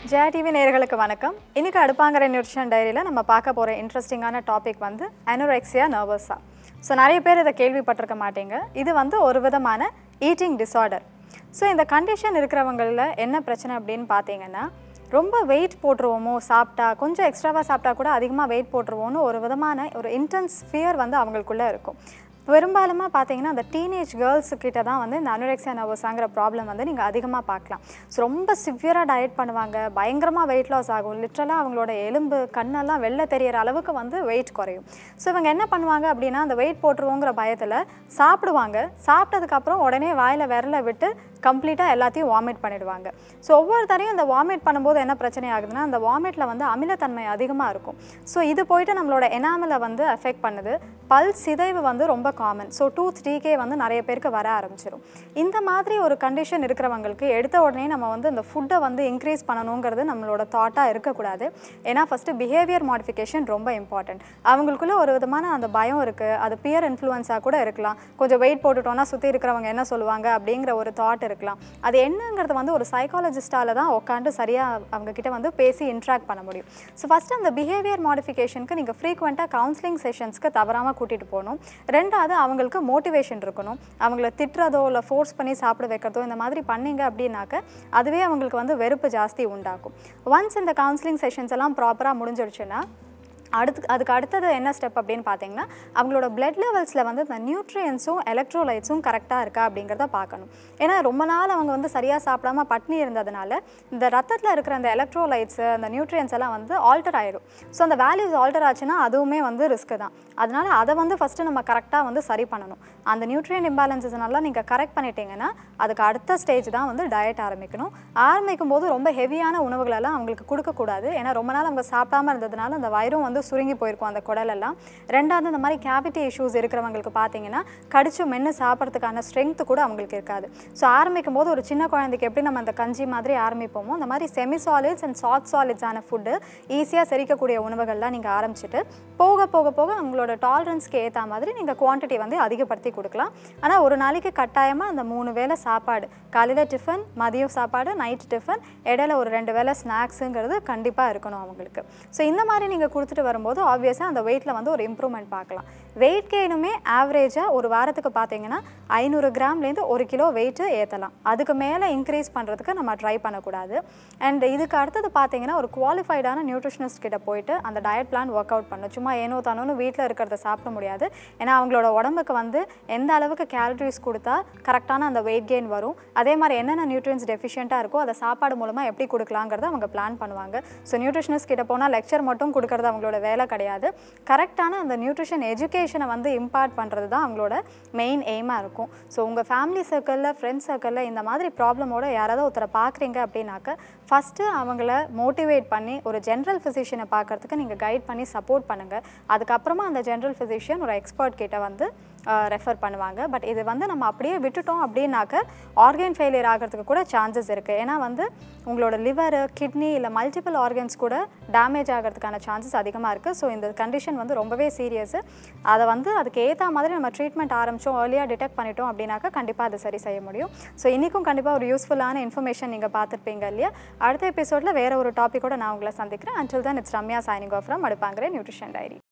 Jaya TV நேயர்களுக்கு வணக்கம் இன்னைக்கு அடுப்பாங்கிற நியூட்ரிஷன் டைரியில் நம்ம பார்க்க போகிற இன்ட்ரெஸ்டிங்கான டாபிக் வந்து அனோரெக்சியா நர்வஸா ஸோ நிறைய பேர் இதை கேள்விப்பட்டிருக்க மாட்டீங்க இது வந்து ஒரு விதமான ஈட்டிங் டிஸார்டர் ஸோ இந்த கண்டிஷன் இருக்கிறவங்களில் என்ன பிரச்சனை அப்படின்னு பார்த்தீங்கன்னா ரொம்ப வெயிட் போட்டுருவோமோ சாப்பிட்டா கொஞ்சம் எக்ஸ்ட்ராவாக சாப்பிட்டா கூட அதிகமாக வெயிட் போட்டுருவோம்னு ஒரு விதமான ஒரு இன்டென்ஸ் ஃபியர் வந்து அவங்களுக்குள்ளே இருக்கும் பெரும்பாலுமாக பார்த்தீங்கன்னா அந்த டீனேஜ் கேர்ள்ஸ் கிட்ட தான் வந்து இந்த அனுரெக்சியா நர்வஸாங்கிற ப்ராப்ளம் வந்து நீங்கள் அதிகமாக பார்க்கலாம் ஸோ ரொம்ப சிவியராக டயட் பண்ணுவாங்க பயங்கரமாக வெயிட் லாஸ் ஆகும் லிட்ரலாக அவங்களோட எலும்பு கண்ணெல்லாம் வெளில தெரியற அளவுக்கு வந்து வெயிட் குறையும் ஸோ இவங்க என்ன பண்ணுவாங்க அப்படின்னா அந்த வெயிட் போட்டுருவோங்கிற பயத்தில் சாப்பிடுவாங்க சாப்பிட்டதுக்கப்புறம் உடனே வாயில் விரல விட்டு கம்ப்ளீட்டாக எல்லாத்தையும் வாமிட் பண்ணிடுவாங்க ஸோ ஒவ்வொரு தரையும் இந்த வாமிட் பண்ணும்போது என்ன பிரச்சனை ஆகுதுன்னா அந்த வாமிட்டில் வந்து அமிலத்தன்மை அதிகமாக இருக்கும் ஸோ இது போயிட்டு நம்மளோட எனாமலை வந்து அஃபெக்ட் பண்ணுது பல் சிதைவு வந்து ரொம்ப காமன் ஸோ டூத் டீகே வந்து நிறைய பேருக்கு வர ஆரம்பிச்சிடும் இந்த மாதிரி ஒரு கண்டிஷன் இருக்கிறவங்களுக்கு எடுத்த உடனே நம்ம வந்து இந்த ஃபுட்டை வந்து இன்க்ரீஸ் பண்ணணுங்கிறது நம்மளோட தாட்டாக இருக்கக்கூடாது ஏன்னா ஃபஸ்ட்டு பிஹேவியர் மாடிஃபிகேஷன் ரொம்ப இம்பார்ட்டன்ட் அவங்களுக்குள்ள ஒரு விதமான அந்த பயம் இருக்குது அது பியர் இன்ஃப்ளூயன்ஸாக கூட இருக்கலாம் கொஞ்சம் வெயிட் போட்டுட்டோம்னா சுற்றி இருக்கிறவங்க என்ன சொல்லுவாங்க அப்படிங்கிற ஒரு தாட் இருக்கலாம் அது என்னங்கிறது வந்து ஒரு சைக்காலஜிஸ்டால தான் உட்காந்து சரியாக அவங்க கிட்ட வந்து பேசி இன்ட்ராக்ட் பண்ண முடியும் ஸோ ஃபஸ்ட்டு அந்த பிஹேவியர் மாடிஃபிகேஷனுக்கு நீங்கள் ஃப்ரீக்வெண்ட்டாக கவுன்சிலிங் செஷன்ஸ்க்கு தவறாமல் கூட்டிகிட்டு போகணும் ரெண்டாவது அவங்களுக்கு மோட்டிவேஷன் இருக்கணும் அவங்கள திட்டுறதோ இல்லை ஃபோர்ஸ் பண்ணி சாப்பிட வைக்கிறதோ இந்த மாதிரி பண்ணீங்க அப்படின்னாக்க அதுவே அவங்களுக்கு வந்து வெறுப்பு ஜாஸ்தி உண்டாக்கும் ஒன்ஸ் இந்த கவுன்சிலிங் செஷன்ஸ் எல்லாம் ப்ராப்பராக முடிஞ்சிடுச்சுன்னா அடுத்து அதுக்கு அடுத்தது என்ன ஸ்டெப் அப்படின்னு பார்த்தீங்கன்னா அவங்களோட பிளட் லெவல்ஸில் வந்து இந்த நியூட்ரியன்ஸும் எலக்ட்ரோலைட்ஸும் கரெக்டாக இருக்கா அப்படிங்கிறத பார்க்கணும் ஏன்னா ரொம்ப நாள் அவங்க வந்து சரியாக சாப்பிடாம பட்னி இருந்ததுனால இந்த ரத்தத்தில் இருக்கிற அந்த எலக்ட்ரோலைட்ஸு அந்த நியூட்ரியன்ஸ் எல்லாம் வந்து ஆல்டர் ஆயிடும் ஸோ அந்த வேல்யூஸ் ஆல்டர் ஆச்சுன்னா அதுவுமே வந்து ரிஸ்க்கு தான் அதனால அதை வந்து ஃபஸ்ட்டு நம்ம கரெக்டாக வந்து சரி பண்ணணும் அந்த நியூட்ரியன் இம்பேலன்சஸ் நல்லா நீங்கள் கரெக்ட் பண்ணிட்டீங்கன்னா அதுக்கு அடுத்த ஸ்டேஜ் தான் வந்து டயட் ஆரம்பிக்கணும் ஆரம்பிக்கும் போது ரொம்ப ஹெவியான உணவுகளெல்லாம் அவங்களுக்கு கொடுக்கக்கூடாது ஏன்னா ரொம்ப நாள் அவங்க சாப்பிடாம இருந்ததுனால அந்த வயிறும் வந்து சுருங்கி போயிருக்கும் அந்த குடலெல்லாம் ரெண்டாவது இந்த மாதிரி கேவிட்டி இஷ்யூஸ் இருக்கிறவங்களுக்கு பார்த்தீங்கன்னா கடிச்சு மென்று சாப்பிட்றதுக்கான ஸ்ட்ரென்த் கூட அவங்களுக்கு இருக்காது ஸோ ஆரம்பிக்கும் போது ஒரு சின்ன குழந்தைக்கு எப்படி நம்ம அந்த கஞ்சி மாதிரி ஆரம்பிப்போமோ அந்த மாதிரி செமி சாலிட்ஸ் அண்ட் சாஃப்ட் சாலிட்ஸான ஃபுட்டு ஈஸியாக செரிக்கக்கூடிய உணவுகள்லாம் நீங்கள் ஆரம்பிச்சுட்டு போக போக போக உங்களோட டாலரன்ஸ்க்கு ஏற்ற மாதிரி நீங்கள் குவான்டிட்டி வந்து அதிகப்படுத்தி கொடுக்கலாம் ஆனால் ஒரு நாளைக்கு கட்டாயமாக அந்த மூணு வேளை சாப்பாடு காலையில் டிஃபன் மதியம் சாப்பாடு நைட் டிஃபன் இடையில ஒரு ரெண்டு வேளை ஸ்நாக்ஸுங்கிறது கண்டிப்பாக இருக்கணும் அவங்களுக்கு ஸோ இந்த மாதிரி நீங்கள் கொடுத்துட்டு வரும்போது ஆப்வியஸாக அந்த வெயிட்டில் வந்து ஒரு இம்ப்ரூவ்மெண்ட் பார்க்கலாம் வெயிட் கெயினுமே ஆவரேஜாக ஒரு வாரத்துக்கு பார்த்தீங்கன்னா ஐநூறு கிராம்லேருந்து ஒரு கிலோ வெயிட்டு ஏற்றலாம் அதுக்கு மேலே இன்க்ரீஸ் பண்ணுறதுக்கு நம்ம ட்ரை பண்ணக்கூடாது அண்ட் இதுக்கு அடுத்தது பார்த்தீங்கன்னா ஒரு குவாலிஃபைடான நியூட்ரிஷனிஸ்ட் கிட்ட போயிட்டு அந்த டயட் பிளான் ஒர்க் அவுட் பண்ணணும் சும்மா ஏனோ தானோன்னு வீட்டில் இருக்கிறத சாப்பிட முடியாது ஏன்னா அவங்களோட உடம்புக்கு வந்து எந்த அளவுக்கு கேலரிஸ் கொடுத்தா கரெக்டான அந்த வெயிட் கெயின் வரும் அதே மாதிரி என்னென்ன நியூட்ரியன்ஸ் டெஃபிஷியண்ட்டாக இருக்கோ அதை சாப்பாடு மூலமாக எப்படி கொடுக்கலாங்கிறத அவங்க பிளான் பண்ணுவாங்க ஸோ நியூட்ரிஷனிஸ்ட் கிட்ட போனால் லெக்சர் மட்டும் கொடுக்கறது அவங்களோட வேலை கிடையாது கரெக்டான அந்த நியூட்ரிஷன் எஜுகேஷனை வந்து இம்பார்ட் பண்ணுறது தான் அவங்களோட மெயின் எய்மாக இருக்கும் ஸோ உங்கள் ஃபேமிலி சர்க்கிளில் ஃப்ரெண்ட்ஸ் சர்க்கிளில் இந்த மாதிரி ப்ராப்ளமோட யாராவது ஒருத்தரை பார்க்குறீங்க அப்படின்னாக்க ஃபஸ்ட்டு அவங்கள மோட்டிவேட் பண்ணி ஒரு ஜென்ரல் ஃபிசிஷியனை பார்க்கறதுக்கு நீங்கள் கைட் பண்ணி சப்போர்ட் பண்ணுங்கள் அதுக்கப்புறமா அந்த ஜென்ரல் ஃபிசிஷியன் ஒரு எக்ஸ்பர்ட் கிட்ட வந்து ரெஃபர் பண்ணுவாங்க பட் இது வந்து நம்ம அப்படியே விட்டுட்டோம் அப்படின்னாக்க ஆர்கன் ஃபெயிலியர் ஆகிறதுக்கு கூட சான்சஸ் இருக்குது ஏன்னா வந்து உங்களோட லிவர் கிட்னி இல்லை மல்டிபிள் ஆர்கன்ஸ் கூட டேமேஜ் ஆகிறதுக்கான சான்சஸ் அதிகமாக இருக்குது ஸோ இந்த கண்டிஷன் வந்து ரொம்பவே சீரியஸு அதை வந்து அதுக்கு ஏற்ற மாதிரி நம்ம ட்ரீட்மெண்ட் ஆரம்பித்தோம் ஏர்லியாக டிடெக்ட் பண்ணிட்டோம் அப்படின்னாக்கா கண்டிப்பாக அதை சரி செய்ய முடியும் ஸோ இன்றைக்கும் கண்டிப்பாக ஒரு யூஸ்ஃபுல்லான இன்ஃபர்மேஷன் நீங்கள் பார்த்துருப்பீங்க இல்லையா அடுத்த எபிசோடில் வேறு ஒரு டாப்பிக்கோட நான் உங்களை சந்திக்கிறேன் அன்டில் தான் it's Ramya signing off from அடுப்பாங்கிற நியூட்ரிஷன் டைரி